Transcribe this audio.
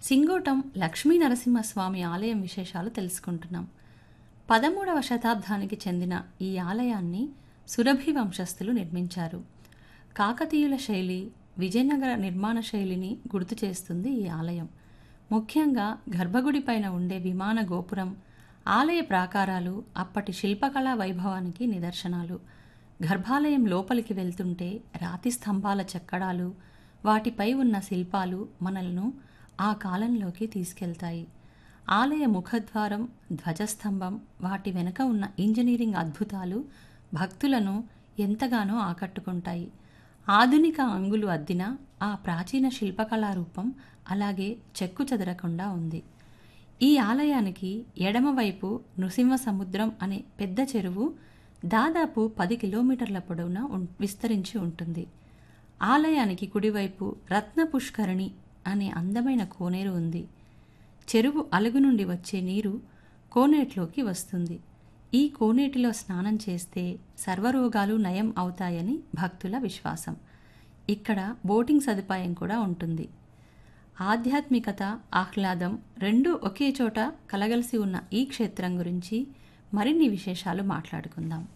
సింగోటం లక్ష్మీ నరసింహస్వామి ఆలయం విశేషాలు తెలుసుకుంటున్నాం పదమూడవ శతాబ్దానికి చెందిన ఈ ఆలయాన్ని సురభి వంశస్థులు నిర్మించారు కాకతీయుల శైలి విజయనగర నిర్మాణ శైలిని గుర్తు చేస్తుంది ఈ ఆలయం ముఖ్యంగా గర్భగుడి పైన ఉండే విమాన గోపురం ఆలయ ప్రాకారాలు అప్పటి శిల్పకళా వైభవానికి నిదర్శనాలు గర్భాలయం లోపలికి వెళ్తుంటే రాతి స్తంభాల చెక్కడాలు వాటిపై ఉన్న శిల్పాలు మనలను ఆ కాలంలోకి తీసుకెళ్తాయి ఆలయ ముఖద్వారం ధ్వజస్తంభం వాటి వెనుక ఉన్న ఇంజనీరింగ్ అద్భుతాలు భక్తులను ఎంతగానో ఆకట్టుకుంటాయి ఆధునిక అంగులు అద్దిన ఆ ప్రాచీన శిల్పకళా రూపం అలాగే చెక్కు చెదరకుండా ఉంది ఈ ఆలయానికి ఎడమవైపు నృసింహ సముద్రం అనే పెద్ద చెరువు దాదాపు పది కిలోమీటర్ల పొడవున ఉన్- విస్తరించి ఉంటుంది ఆలయానికి కుడివైపు రత్న పుష్కరిణి అనే అందమైన కోనేరు ఉంది చెరువు అలుగు నుండి వచ్చే నీరు కోనేటిలోకి వస్తుంది ఈ కోనేటిలో స్నానం చేస్తే సర్వరోగాలు నయం అవుతాయని భక్తుల విశ్వాసం ఇక్కడ బోటింగ్ సదుపాయం కూడా ఉంటుంది ఆధ్యాత్మికత ఆహ్లాదం రెండూ ఒకే చోట కలగలిసి ఉన్న ఈ క్షేత్రం గురించి మరిన్ని విశేషాలు మాట్లాడుకుందాం